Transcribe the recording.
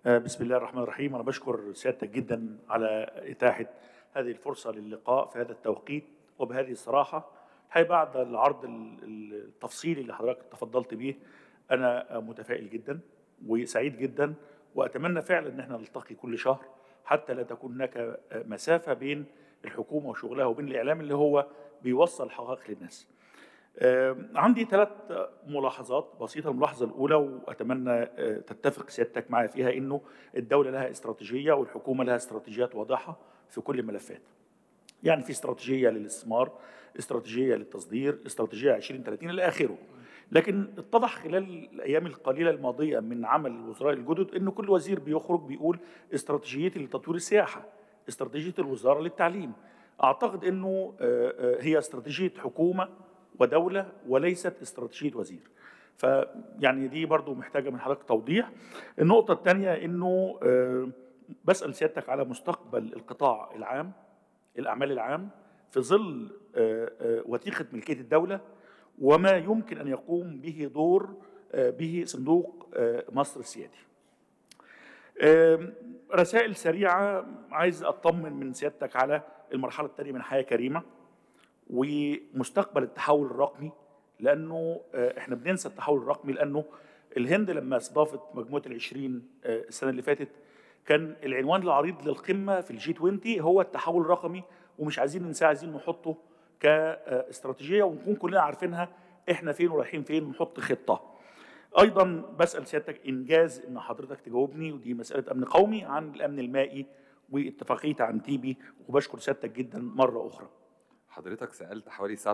آه، بسم الله الرحمن الرحيم أنا بشكر سيادتك جدا على إتاحة هذه الفرصة للقاء في هذا التوقيت وبهذه الصراحة الحقيقة بعد العرض ال- ال- التفصيلي اللي حضرتك تفضلت به أنا متفائل جدا وسعيد جدا وأتمنى فعلا إن احنا نلتقي كل شهر حتى لا تكون هناك مسافة بين الحكومة وشغلها وبين الإعلام اللي هو بيوصل الحقائق للناس. آه، عندي ثلاث ملاحظات بسيطة الملاحظة الأولى وأتمنى آه، تتفق سيادتك معي فيها إنه الدولة لها استراتيجية والحكومة لها استراتيجيات واضحة في كل الملفات يعني في استراتيجية للاستثمار استراتيجية للتصدير استراتيجية 2030 إلى آخره لكن اتضح خلال الأيام القليلة الماضية من عمل الوزراء الجدد إنه كل وزير بيخرج بيقول استراتيجيتي لتطوير السياحة استراتيجية الوزارة للتعليم أعتقد إنه آه، آه، هي استراتيجية حكومة ودولة وليست استراتيجية وزير فيعني دي برضو محتاجة من حضرتك توضيح النقطة الثانية إنه آه، بسأل سيادتك على مستقبل القطاع العام الأعمال العام في ظل آه، آه، وثيقة ملكية الدولة وما يمكن أن يقوم به دور آه، به صندوق آه، مصر السيادي آم، رسائل سريعة عايز أطمن من سيادتك على المرحلة الثانية من حياة كريمة ومستقبل التحول الرقمي لأنه آه، إحنا بننسى التحول الرقمي لأنه الهند لما استضافت مجموعة العشرين آه، السنة اللي فاتت كان العنوان العريض للقمة في الجي 20 هو التحول الرقمي ومش عايزين ننساه عايزين نحطه كاستراتيجية ونكون كلنا عارفينها إحنا فين ورايحين فين ونحط خطة ايضا بسال سيادتك انجاز ان حضرتك تجاوبني ودي مساله امن قومي عن الامن المائي واتفاقيه عن تيبي وبشكر سيادتك جدا مره اخرى حضرتك سألت حوالي سبع